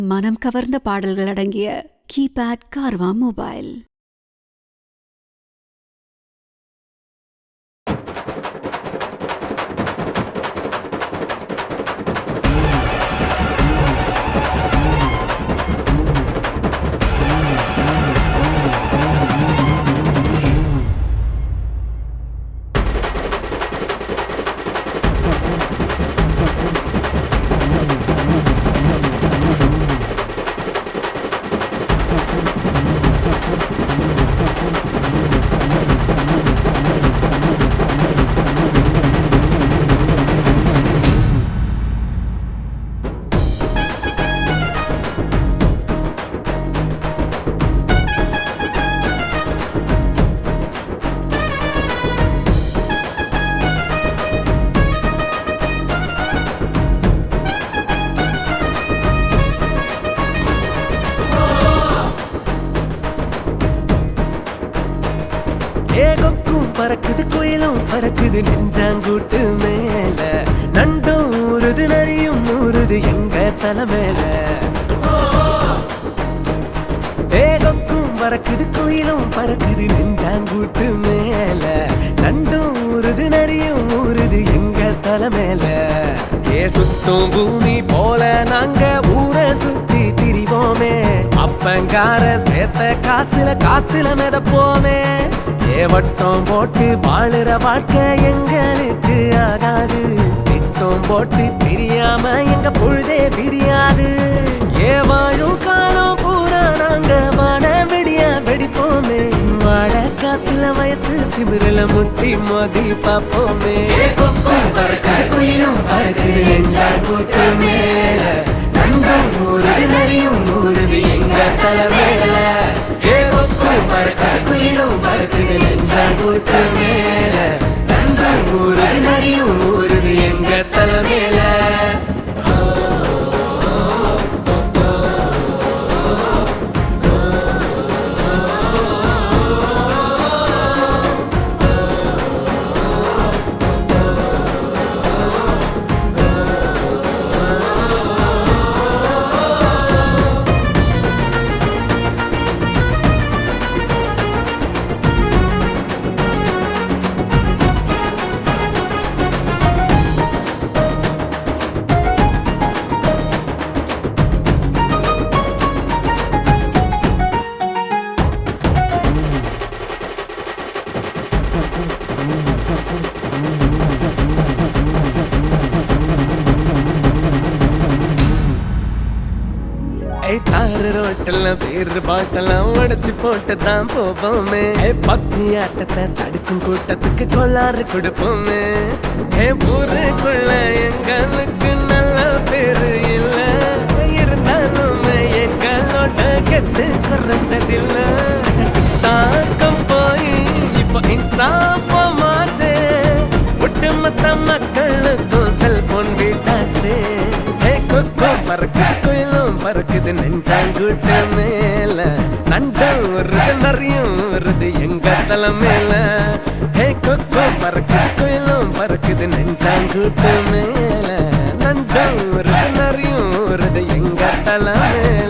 மனம் கவர்ந்த பாடல்கள் அடங்கிய கீபேட் கார்வா மொபைல் ஏகக்கும் பறக்குது குயிலும் பறக்குது நெஞ்சாங்கூட்டு மேல நண்டும் ஊறுது நரியும் ஊறுது எங்க தலை மேல ஏகக்கும் பறக்குது குயிலும் பறக்குது நெஞ்சாங்கூட்டு மேல நண்டும் ஊறுது நரியும் ஊறுது எங்க தலை மேல ஏ சுத்தும் பூமி போல நாங்க ஊரை சுத்தி திரிவோமே அப்பங்கார சேர்த்த காசுல காத்துல மிதப்போமே ஏ வட்டம் போட்டு வாழுற வாழ்க்கை எங்களுக்கு ஆகாது திட்டம் போட்டு தெரியாம எங்க பொழுதே விடியாது ஏ வாழும் காலம் பூரா நாங்க வாழ வெடியா வெடிப்போமே வாழ காத்துல வயசு திமிரல முட்டி மோதி பாப்போமே கொக்கும் பறக்குது குயிலும் பறக்குது நெஞ்சால் கூட்டு மேல நண்பன் ஊருது நரியும் ஊருது எங்க தலை மேல ஏ கொக்கும் பறக்குது குயிலும் பறக்குது நெஞ்சால் கூட்டு மேல நண்பன் ஊருது நரியும் ஊருது எங்க தலை மேல ஐ தாறு ரோட்டெல்ல பேர் பாட்டெல்லாம் உடைச்சு போட்டு தான் போவோமே ஐ பப்ஜி ஆட்டத்தை தடுக்கும் கூட்டத்துக்கு கொள்ளாறு கொடுப்போமே ஏ ஊருக்குள்ள எங்களுக்கு நல்ல பேரு இல்ல இருந்தாலும் எங்களோட கெத்து குறைஞ்சதில்ல தாக்கம் போய் இப்போ இன்ஸ்டா மாச்சே ஒட்டுமொத்த மக்களுக்கும் செல்போன் வீட்டாச்சே ஏ கொக்கோ பறக்குது குயிலும் பறக்குது நெஞ்சாங்கூட்டு மேல நண்டம் வருது நிறையும் வருது எங்க தலை மேல ஏ கொக்கோ பறக்குது குயிலும் பறக்குது நெஞ்சாங்கூட்டு மேல நண்டம் வருது நிறையும் வருது எங்க தலை மேல